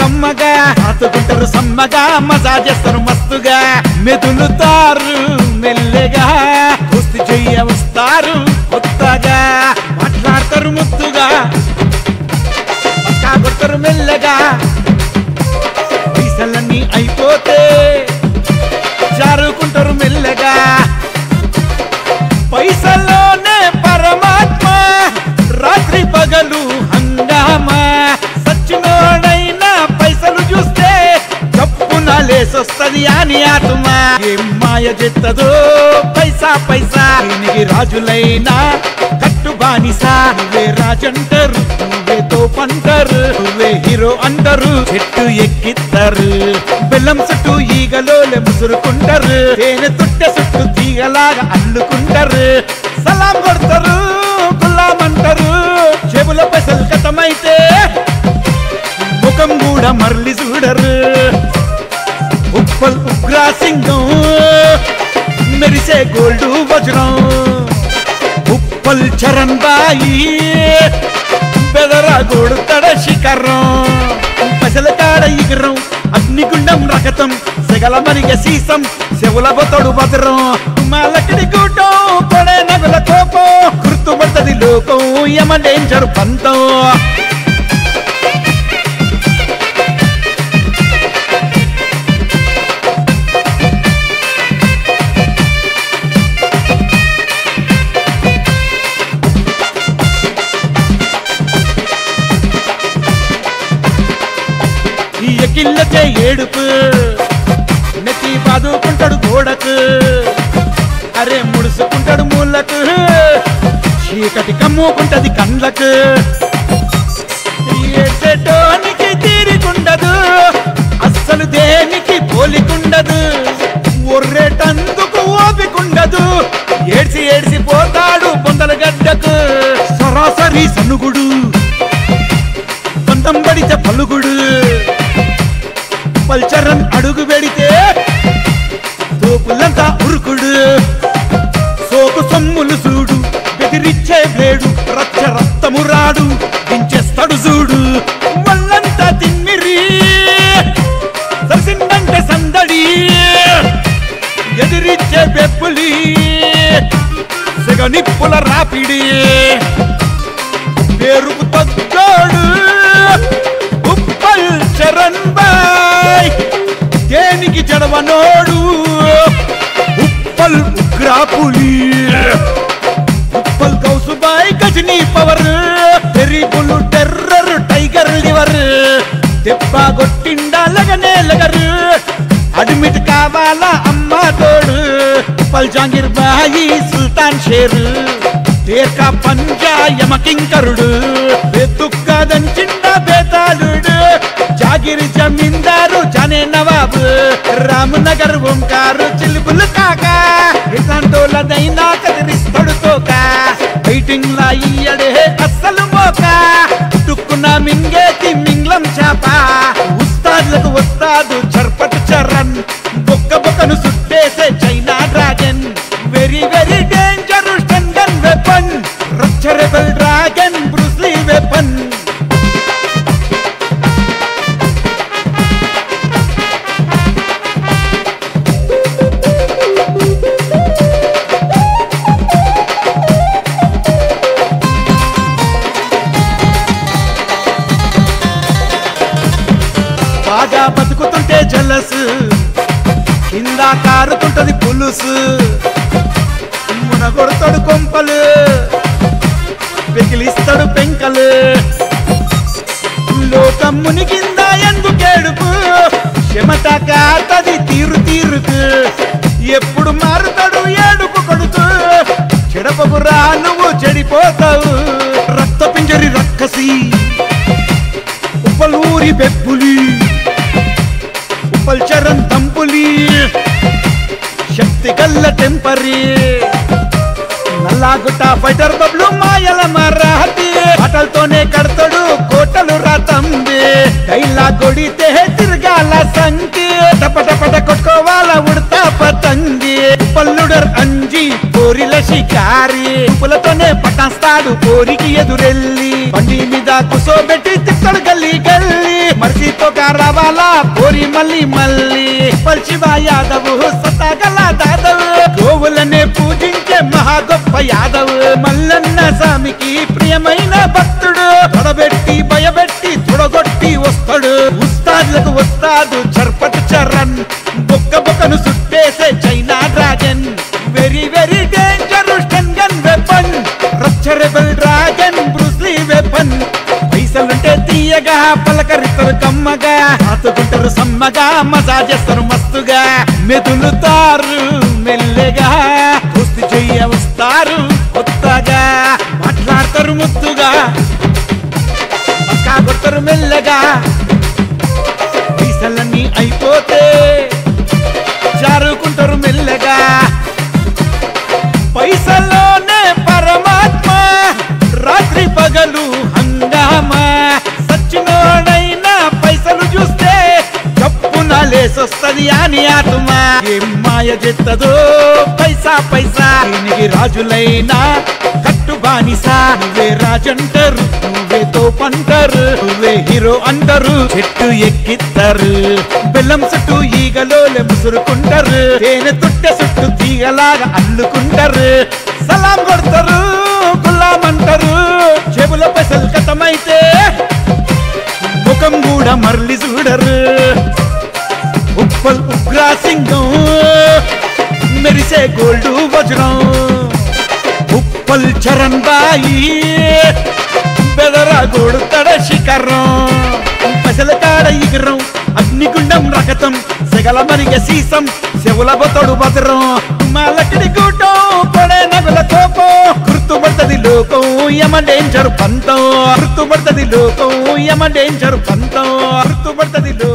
కమ్మగా ఆతుకుంటారు సమ్మగా మజా చేస్తారు మస్తుగా మెదులుతారు మెల్లగా కుస్తీ చెయ్య వస్తారు కొత్తగా మాట్లాడతారు ముద్దుగా పక్కా కొడతారు మెల్లగా పైసలన్నీ అయిపోతే జారుకుంటారు మెల్లగా పైసల్లోనే పరమాత్మ రాత్రి పగలు హంగామా సచ్చినోడైనా పైసలు చూస్తే కప్పున లేసొస్తది అని ఆత్మ ఏం మాయ చేత్తదో పైసా పైసా దీనికి రాజులైనా కట్టు బానిసా నువ్వే రాజంటారు నువ్వే తోపంటారు నువ్వే హీరో అంటారు చెట్టు ఎక్కిస్తారు బెల్లం చుట్టూ ఈగలో ముసురుకుంటారు తేనె తుట్టె చుట్టూ తీగలాగా అల్లుకుంటారు సలాం కొడతారు గుల్లామంటారు చెవుల పైసలు కథమైతే ముఖం కూడా మరలి చూడరు ఉప్పల్ ఉగ్రా సింగం మెరిసే గోల్డ్ వజ్రం ఉప్పల్ చరణ్ బాయి బెదరా గోడుతడ శిఖరం పసల కాడ ఇగరం అగ్నిగుండం రకతం సెగల మరిగ సీసం సెవుల బొతడు భద్రం మాలకిడి కూటం కొడే నగుల కోపం గుర్తుపడుతుంది లోకం యమ డేంజర్ పంతం ఈ ఎకిల్లకే ఏడుపు నెత్తి బాదుకుంటాడు గోడకు అరే ముడుసుకుంటాడు మూలకు చీకటి కమ్ముకుంటది కండ్లకు ఏడ్చేటోనికి తీరికుండదు అస్సలు దేనికి పోలికుండదు ఒర్రేటందుకు ఓపికుండదు ఏడ్చి ఏడ్చి పోతాడు పొందల గడ్డకు సరాసరి సనుగుడు పంతం పడితే పలుగుడు పల్చరం అడుగు పెడితే తోపులంతా ఉరుకుడు సోకు సొమ్ములు చూడు బెదిరిచ్చే వేడు రచ్చ రక్తము రాడు దించేస్తాడు చూడు మళ్ళంతా తిమ్మిరి సరిసిందంటే సందడి ఎదిరిచ్చే బెప్పులి సిగ నిప్పుల రాపిడి పేరుకు తగ్గోడు ఉప్పల్ చరణ్ బాయ్ దేనికి జడవనోడు ఉప్పల్ ఉగ్రాపులి ఉప్పల్ కౌసుబాయ్ గజనీ పవర్ టెరిబుల్ టెర్రర్ టైగర్ లివర్ దెబ్బ కొట్టిండా లగనే లగరు అడ్మిట్ కావాలా అమ్మా తోడు ఉప్పల్ జాంగీర్ బాయి సుల్తాన్ షేర్ దేర్కా పంజా యమకింకరుడు బెతుక్కదంచిండ బేతాళుడు జాగిరి జమీందారు జనే నవాబు రామనగర్ ఓంకారు చిలుపులు కాక ఇట్లాంటోళ్ళదైనా కదిరిస్తాడు తోక వెయిటింగ్ లా ఇయ్యడే అస్సలు మోక టుక్కున మింగేటి మింగ్లం చాప ఉస్తాదులకు వస్తాదు చర్పట్ చరణ్ బొక్క బొక్కను సుట్టేసే China dragon very very danger stun gun weapon రచ్చరబుల్ డ్రాగన్ బ్రూస్లీ వెపన్ బాగా బతుకుతుంటే జల్లస్ కింద కారుతుంటది పులుసు మునగొడతాడు కొంపలు పెకిలిస్తాడు పెంకలు లోకం మునిగిందా ఎందుకేడుపు చెమట కాతది తీరు తీరుకు ఎప్పుడు మారుతాడు ఏడుపు కొడుకు చెడపకురా నువ్వు చెడిపోతావు రక్త పింజరి రక్కసి ఉప్పలూరి బెప్పులి ఉప్పల్ చరణ్ తంపులి శక్తి గల్ల టెంపరీ నల్లాగుట్ట ఫైటర్ బబ్లు మాయల మరాఠీ ఆటలతోనే కడతాడు కోటలు రాతంబి కైలా కొడితే తిరగాల సంకి టపటపట కొట్టుకోవాల ఉడతా పతంగి పల్లుడర్ అంజి పోరిల షికారి పులతోనే పటాస్తాడు పోరికి ఎదురెళ్ళి బండి మీద కుసోబెట్టి తిప్పడు గల్లీ గల్లీ మర్చితో కారా మళ్ళీ మళ్ళీ మళ్ళీ పల్చివ యాదవ్ సతాగల దాదవ్ గోవులనే పూజించే మహా గొప్ప యాదవ్ మల్లన్న స్వామికి ప్రియమైన భక్తుడు తొడబెట్టి భయబెట్టి తొడగొట్టి వస్తాడు ఉస్తాదులకు వస్తాదు చర్పత్ చరణ్ బొక్క బొక్కను సుట్టేసే China dragon very very dangerous ten gun weapon రచ్చరబుల్ డ్రాగన్ బ్రూస్లీ వెపన్ పైసలుంటే తీయగా పలకరిస్తారు కమ్మగా ఆతుకుంటారు సమ్మగా మజా చేస్తారు మస్తుగా మెదులుతారు మెల్లగా కుస్తీ చెయ్య వస్తారు కొత్తగా మాట్లాడతారు ముద్దుగా పక్కా కొడతారు మెల్లగా పైసలన్నీ అయిపోతే జారుకుంటారు మెల్లగా పైసల్లోనే పరమాత్మ రాత్రి పగలు హంగామా సచ్చినోడైనా పైసలు చూస్తే కప్పున లేసొస్తది అని ఆత్మ ఏం మాయ చెత్తదో పైసా పైసా దీనికి రాజులైనా కట్టు బానిసా నువ్వే రాజంటారు నువ్వే తోపంటారు నువ్వే హీరో అంటారు చెట్టు ఎక్కిస్తారు బెల్లం చుట్టూ ఈగలోలే ముసురుకుంటారు తేనె తుట్టె చుట్టూ తీగలాగా అల్లుకుంటారు సలాం కొడతారు గుల్లామంటారు చెవుల పైసలు కథమైతే ముఖం కూడా మరలి చూడరు ఉప్పల్ ఉగ్రా సింగం మెరిసే గోల్డ్ వజ్రం ఉప్పల్ చరణ్ బాయి బెదరా గోడుతడ శిఖరం పసల కాడ ఇగరం అగ్నిగుండం రకతం సెగల మరిగ సీసం సెవుల బొతడు భద్రం మాలకిడి కూటం పొడే నగుల కోపం గుర్తుపడుతుంది లోకం యమ డేంజర్ పంతం గుర్తుపడుతుంది లోకం యమ డేంజర్ పంతం గుర్తుపడుతుంది లోకం